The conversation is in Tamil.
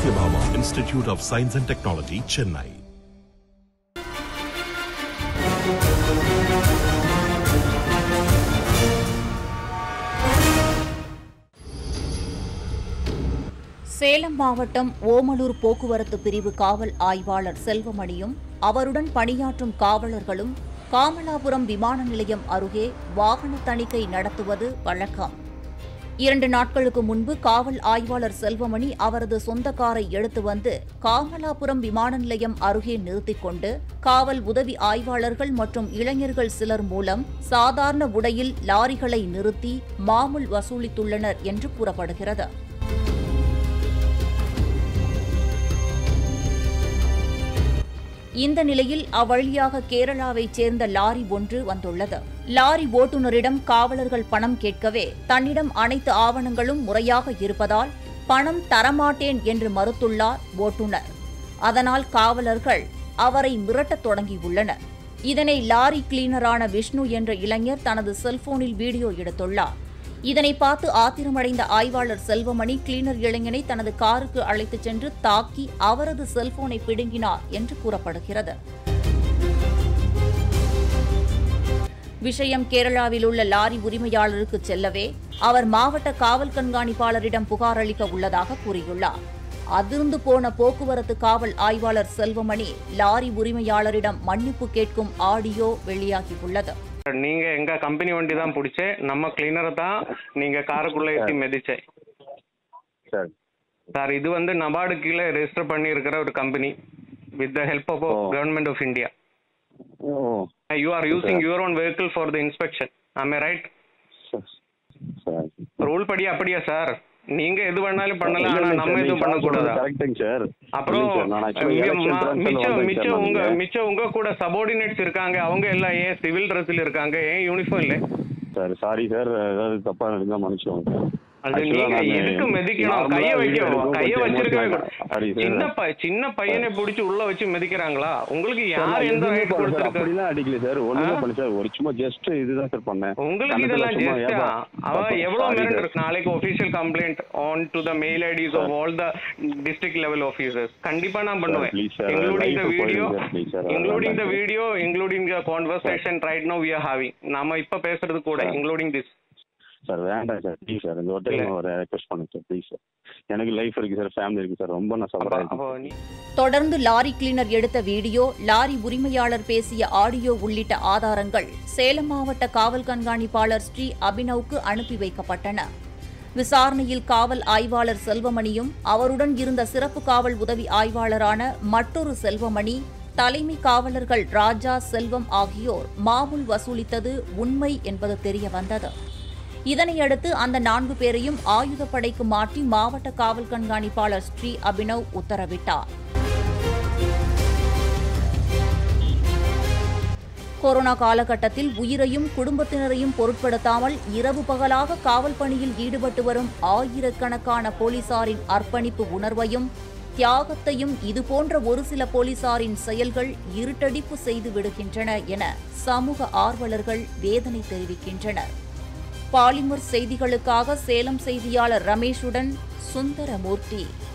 Satyabhama Institute of Science and Technology, Chennai. Salem மாவட்டம் ஓமலூர் போக்குவரத்து பிரிவு காவல் ஆய்வாளர் செல்வமணியும் அவருடன் பணியாற்றும் காவலர்களும் காமலாபுரம் விமான நிலையம் அருகே வாகன தணிக்கை நடத்துவது வழக்கம் இரண்டு நாட்களுக்கு முன்பு காவல் ஆய்வாளர் செல்வமணி அவரது சொந்த காரை எடுத்து வந்து காமலாபுரம் விமான நிலையம் அருகே நிறுத்திக் கொண்டு காவல் உதவி ஆய்வாளர்கள் மற்றும் இளைஞர்கள் சிலர் மூலம் சாதாரண உடையில் லாரிகளை நிறுத்தி மாமூல் வசூலித்துள்ளனர் என்று கூறப்படுகிறது இந்த நிலையில் அவ்வழியாக கேரளாவைச் சேர்ந்த லாரி ஒன்று வந்துள்ளது லாரி ஓட்டுநரிடம் காவலர்கள் பணம் கேட்கவே தன்னிடம் அனைத்து ஆவணங்களும் முறையாக இருப்பதால் பணம் தரமாட்டேன் என்று மறுத்துள்ளார் ஓட்டுநர் அதனால் காவலர்கள் அவரை மிரட்டத் தொடங்கியுள்ளனர் இதனை லாரி கிளீனரான விஷ்ணு என்ற இளைஞர் தனது செல்போனில் வீடியோ எடுத்துள்ளார் இதனை பார்த்து ஆத்திரமடைந்த ஆய்வாளர் செல்வமணி கிளீனர் இளைஞனை தனது காருக்கு அழைத்துச் சென்று தாக்கி அவரது செல்போனை பிடுங்கினார் என்று கூறப்படுகிறது விஷயம் கேரளாவில் உள்ள லாரி உரிமையாளருக்கு செல்லவே அவர் மாவட்ட காவல் கண்காணிப்பாளரிடம் புகார் அளிக்க உள்ளதாக கூறியுள்ளார் அதிர்ந்து போன போக்குவரத்து காவல் ஆய்வாளர் செல்வமணி லாரி உரிமையாளரிடம் மன்னிப்பு கேட்கும் ஆடியோ வெளியாகியுள்ளது நீங்க எங்க கம்பெனி வண்டி தான் பிடிச்சே நம்ம கிளீனரை தான் நீங்க காருக்குள்ள ஏற்றி மிதிச்சே சார் சார் இது வந்து நபார்டு கீழே ரெஜிஸ்டர் பண்ணி இருக்கிற ஒரு company with the help of oh. Government of India oh you are using sir. Your own vehicle for the inspection ஆமே ரைட் சார் சார் ரூல் படி அப்படியா சார் நீங்க எது வேணாலும் பண்ணலாம் ஆனா நம்ம எதுவும் பண்ணக்கூடாதா கரெக்டுங்க சார் அப்புறம் இல்லைங்க சார், நான் actually மிக- election ம- transfer மிச்சம் வந்தேங்க மிச்சம் சார் உங்க நானு. மிச்சம் உங்க கூட சபார்டினேட்ஸ் இருக்காங்க அவங்க எல்லாம் ஏன் சிவில் ட்ரெஸ்ல இருக்காங்க ஏன் யூனிஃபார்ம் இல்லை சார் சாரி சார் ஏதாவது தப்பா இருந்தா மன்னிச்சுக்கோங்க சார் அது Actually, நீங்க நானு எதுக்கு மிதிக்கணும் normal ஆ கைய video வைக்க எடுக்கும் கைய கொஞ்சம் வச்சிருக்கவே emotional கூடாது. Sorry sir. சின்ன ப சின்ன பையனை பிடிச்சி உள்ள வச்சு மிதிக்கிறாங்களா உங்களுக்கு சார், யார் நான் எந்த எதுவுமே ரைட் பண்ணல சார், கொடுத்துருக்கு அப்படிலாம் அடிக்கல சார் ஒண்ணுமே ஆ? பண்ணல சார் ஒரு சும்மா ஜஸ்ட் இதுதான் சார் பண்ணேன் உங்களுக்கு கணக்குல இதெல்லாம் சும்மா ஜஸ்ட் ஏப்பா, அவன் தப்பு, எவ்வளவு sorry மிரண்டு sir. இருக்கு நாளைக்கு official complaint on to the mail IDs of all the district level officers கண்டிப்பா நான் பண்ணுவேன் please sir, including the life video போயிடுங்க sir, please sir, including the வேண்டாம் sir. Video including the conversation right no we are having நாம இப்ப பேசுறது கூட Sir. இன்க்ளூடிங் திஸ் சார் வேண்டாம் சார் ப்ளீஸ் சார் இந்த ஒரு டைம் இல்ல. ஒரு ரெக்வஸ்ட் பண்ணுங்க சார் ப்ளீஸ் சார் எனக்கு லைஃப் இருக்கு சார் ஃபேமிலி இருக்கு சார் ரொம்ப நான் சஃபர் அப்போ ஆயிருக்கேன் நீ தொடர்ந்து லாரி கிளீனர் எடுத்த வீடியோ லாரி உரிமையாளர் பேசிய ஆடியோ உள்ளிட்ட ஆதாரங்கள் சேலம் மாவட்ட காவல் கண்காணிப்பாளர் ஸ்ரீ அபினவ்க்கு அனுப்பி வைக்கப்பட்டன விசாரணையில் காவல் ஆய்வாளர் செல்வமணியும் அவருடன் இருந்த சிறப்பு காவல் உதவி ஆய்வாளரான மற்றொரு செல்வமணி தலைமை காவலர்கள் ராஜா செல்வம் ஆகியோர் மாமூல் வசூலித்தது உண்மை என்பது தெரிய வந்தது இதனையடுத்து அந்த நான்கு பேரையும் ஆயுதப்படைக்கு மாற்றி மாவட்ட காவல் கண்காணிப்பாளர் ஸ்ரீ அபினவ் உத்தரவிட்டார் கொரோனா காலகட்டத்தில் உயிரையும் குடும்பத்தினரையும் பொருட்படுத்தாமல் இரவு பகலாக காவல் பணியில் ஈடுபட்டு வரும் ஆயிரக்கணக்கான போலீசாரின் அர்ப்பணிப்பு உணர்வையும் தியாகத்தையும் இதுபோன்ற ஒரு சில போலீசாரின் செயல்கள் இருட்டடிப்பு செய்து விடுகின்றன என சமூக ஆர்வலர்கள் வேதனை தெரிவிக்கின்றனர் பாலிமர் செய்திகளுக்காக சேலம் செய்தியாளர் ரமேஷுடன் சுந்தரமூர்த்தி